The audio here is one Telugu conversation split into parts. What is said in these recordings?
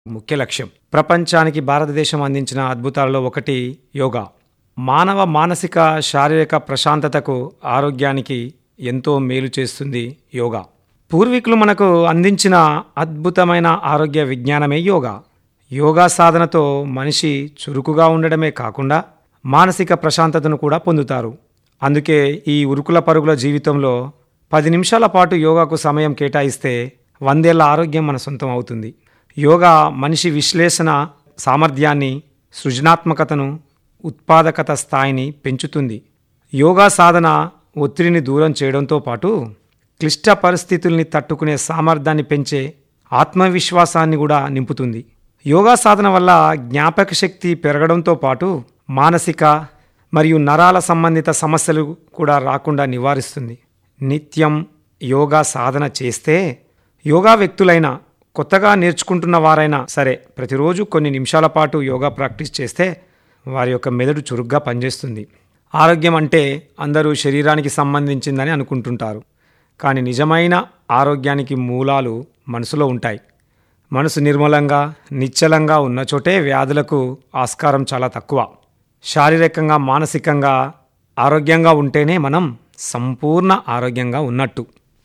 ముఖ్య లక్ష్యం ప్రపంచానికి భారతదేశం అందించిన అద్భుతాలలో ఒకటి యోగా మానవ మానసిక శారీరక ప్రశాంతతకు ఆరోగ్యానికి ఎంతో మేలు చేస్తుంది యోగా పూర్వీకులు మనకు అందించిన అద్భుతమైన ఆరోగ్య విజ్ఞానమే యోగా యోగా సాధనతో మనిషి చురుకుగా ఉండడమే కాకుండా మానసిక ప్రశాంతతను కూడా పొందుతారు అందుకే ఈ ఉరుకుల పరుగుల జీవితంలో పది నిమిషాల పాటు యోగాకు సమయం కేటాయిస్తే వందేళ్ల ఆరోగ్యం మన సొంతం అవుతుంది యోగా మనిషి విశ్లేషణ సామర్థ్యాన్ని సృజనాత్మకతను ఉత్పాదకత స్థాయిని పెంచుతుంది యోగా సాధన ఒత్తిడిని దూరం చేయడంతో పాటు క్లిష్ట పరిస్థితుల్ని తట్టుకునే సామర్థ్యాన్ని పెంచే ఆత్మవిశ్వాసాన్ని కూడా నింపుతుంది యోగా సాధన వల్ల జ్ఞాపక శక్తి పెరగడంతో పాటు మానసిక మరియు నరాల సంబంధిత సమస్యలు కూడా రాకుండా నివారిస్తుంది నిత్యం యోగా సాధన చేస్తే యోగా వ్యక్తులైన కొత్తగా నేర్చుకుంటున్న వారైనా సరే ప్రతిరోజు కొన్ని నిమిషాల పాటు యోగా ప్రాక్టీస్ చేస్తే వారి యొక్క మెదడు చురుగ్గా పనిచేస్తుంది ఆరోగ్యం అంటే అందరూ శరీరానికి సంబంధించిందని అనుకుంటుంటారు కానీ నిజమైన ఆరోగ్యానికి మూలాలు మనసులో ఉంటాయి మనసు నిర్మలంగా నిశ్చలంగా ఉన్న చోటే వ్యాధులకు ఆస్కారం చాలా తక్కువ శారీరకంగా మానసికంగా ఆరోగ్యంగా ఉంటేనే మనం సంపూర్ణ ఆరోగ్యంగా ఉన్నట్టు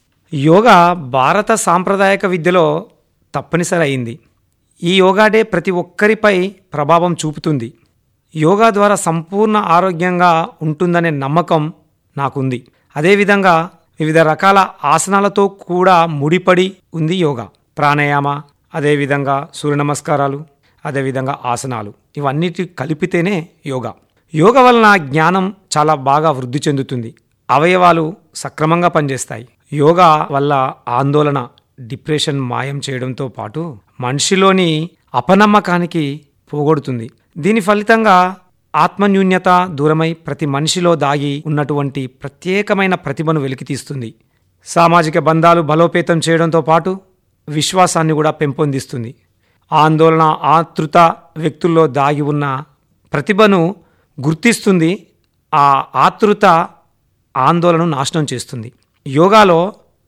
యోగా భారత సాంప్రదాయక విద్యలో తప్పనిసరి అయింది ఈ యోగా డే ప్రతి ఒక్కరిపై ప్రభావం చూపుతుంది యోగా ద్వారా సంపూర్ణ ఆరోగ్యంగా ఉంటుందనే నమ్మకం నాకుంది అదేవిధంగా వివిధ రకాల ఆసనాలతో కూడా ముడిపడి ఉంది యోగా ప్రాణాయామ అదేవిధంగా సూర్య నమస్కారాలు అదేవిధంగా ఆసనాలు ఇవన్నిటి కలిపితేనే యోగా యోగా వలన జ్ఞానం చాలా బాగా వృద్ధి చెందుతుంది అవయవాలు సక్రమంగా పనిచేస్తాయి యోగా వల్ల ఆందోళన డిప్రెషన్ మాయం చేయడంతో పాటు మనిషిలోని అపనమ్మకానికి పోగొడుతుంది దీని ఫలితంగా ఆత్మన్యూన్యత దూరమై ప్రతి మనిషిలో దాగి ఉన్నటువంటి ప్రత్యేకమైన ప్రతిభను వెలికితీస్తుంది సామాజిక బంధాలు బలోపేతం చేయడంతో పాటు విశ్వాసాన్ని కూడా పెంపొందిస్తుంది ఆందోళన ఆతృత వ్యక్తుల్లో దాగి ఉన్న ప్రతిభను గుర్తిస్తుంది ఆ ఆతృత ఆందోళనను నాశనం చేస్తుంది యోగాలో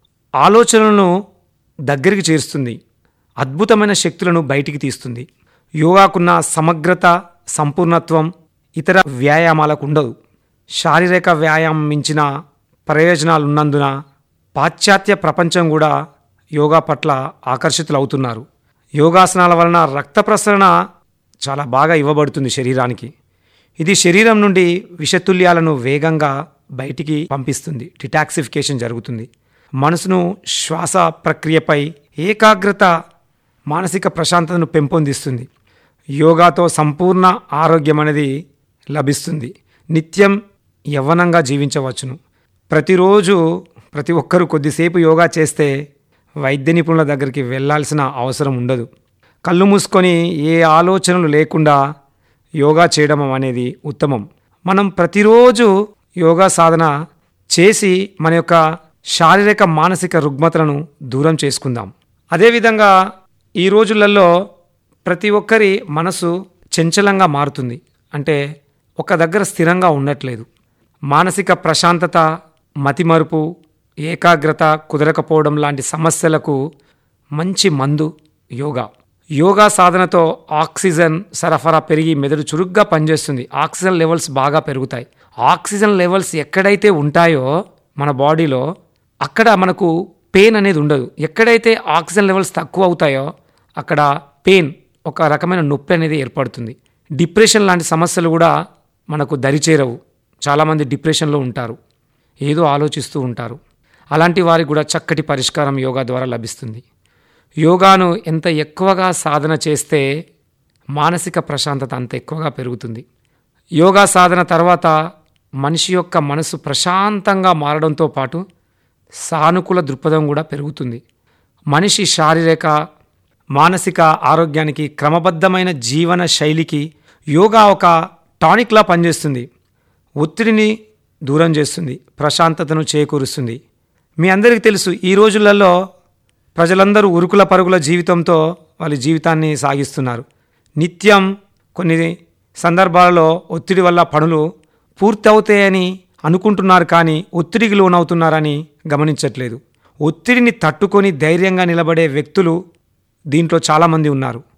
ఆలోచనలను దగ్గరికి చేరుస్తుంది అద్భుతమైన శక్తులను బయటికి తీస్తుంది యోగాకున్న సమగ్రత సంపూర్ణత్వం ఇతర వ్యాయామాలకు ఉండదు శారీరక వ్యాయామం మించిన ప్రయోజనాలున్నందున పాశ్చాత్య ప్రపంచం కూడా యోగా పట్ల ఆకర్షితులవుతున్నారు యోగాసనాల వలన రక్త ప్రసరణ చాలా బాగా ఇవ్వబడుతుంది శరీరానికి ఇది శరీరం నుండి విషతుల్యాలను వేగంగా బయటికి పంపిస్తుంది డిటాక్సిఫికేషన్ జరుగుతుంది మనసును శ్వాస ప్రక్రియపై ఏకాగ్రత మానసిక ప్రశాంతతను పెంపొందిస్తుంది యోగాతో సంపూర్ణ ఆరోగ్యం అనేది లభిస్తుంది నిత్యం యవ్వనంగా జీవించవచ్చును ప్రతిరోజు ప్రతి ఒక్కరూ కొద్దిసేపు యోగా చేస్తే వైద్య నిపుణుల దగ్గరికి వెళ్ళాల్సిన అవసరం ఉండదు కళ్ళు మూసుకొని ఏ ఆలోచనలు లేకుండా యోగా చేయడం అనేది ఉత్తమం మనం ప్రతిరోజు యోగా సాధన చేసి మన యొక్క శారీరక మానసిక రుగ్మతలను దూరం చేసుకుందాం అదేవిధంగా ఈ రోజులలో ప్రతి ఒక్కరి మనసు చంచలంగా మారుతుంది అంటే ఒక దగ్గర స్థిరంగా ఉండట్లేదు మానసిక ప్రశాంతత మతిమరుపు ఏకాగ్రత కుదరకపోవడం లాంటి సమస్యలకు మంచి మందు యోగా యోగా సాధనతో ఆక్సిజన్ సరఫరా పెరిగి మెదడు చురుగ్గా పనిచేస్తుంది ఆక్సిజన్ లెవెల్స్ బాగా పెరుగుతాయి ఆక్సిజన్ లెవెల్స్ ఎక్కడైతే ఉంటాయో మన బాడీలో అక్కడ మనకు పెయిన్ అనేది ఉండదు ఎక్కడైతే ఆక్సిజన్ లెవెల్స్ తక్కువ అవుతాయో అక్కడ పెయిన్ ఒక రకమైన నొప్పి అనేది ఏర్పడుతుంది డిప్రెషన్ లాంటి సమస్యలు కూడా మనకు దరిచేరవు చాలామంది డిప్రెషన్లో ఉంటారు ఏదో ఆలోచిస్తూ ఉంటారు అలాంటి వారికి కూడా చక్కటి పరిష్కారం యోగా ద్వారా లభిస్తుంది యోగాను ఎంత ఎక్కువగా సాధన చేస్తే మానసిక ప్రశాంతత అంత ఎక్కువగా పెరుగుతుంది యోగా సాధన తర్వాత మనిషి యొక్క మనసు ప్రశాంతంగా మారడంతో పాటు సానుకూల దృక్పథం కూడా పెరుగుతుంది మనిషి శారీరక మానసిక ఆరోగ్యానికి క్రమబద్ధమైన జీవన శైలికి యోగా ఒక టానిక్లా పనిచేస్తుంది ఒత్తిడిని దూరం చేస్తుంది ప్రశాంతతను చేకూరుస్తుంది మీ అందరికీ తెలుసు ఈ రోజులలో ప్రజలందరూ ఉరుకుల పరుగుల జీవితంతో వాళ్ళ జీవితాన్ని సాగిస్తున్నారు నిత్యం కొన్ని సందర్భాలలో ఒత్తిడి వల్ల పనులు పూర్తవుతాయని అనుకుంటున్నారు కానీ ఒత్తిడికి లోనవుతున్నారని గమనించట్లేదు ఒత్తిడిని తట్టుకొని ధైర్యంగా నిలబడే వ్యక్తులు దీంట్లో చాలామంది ఉన్నారు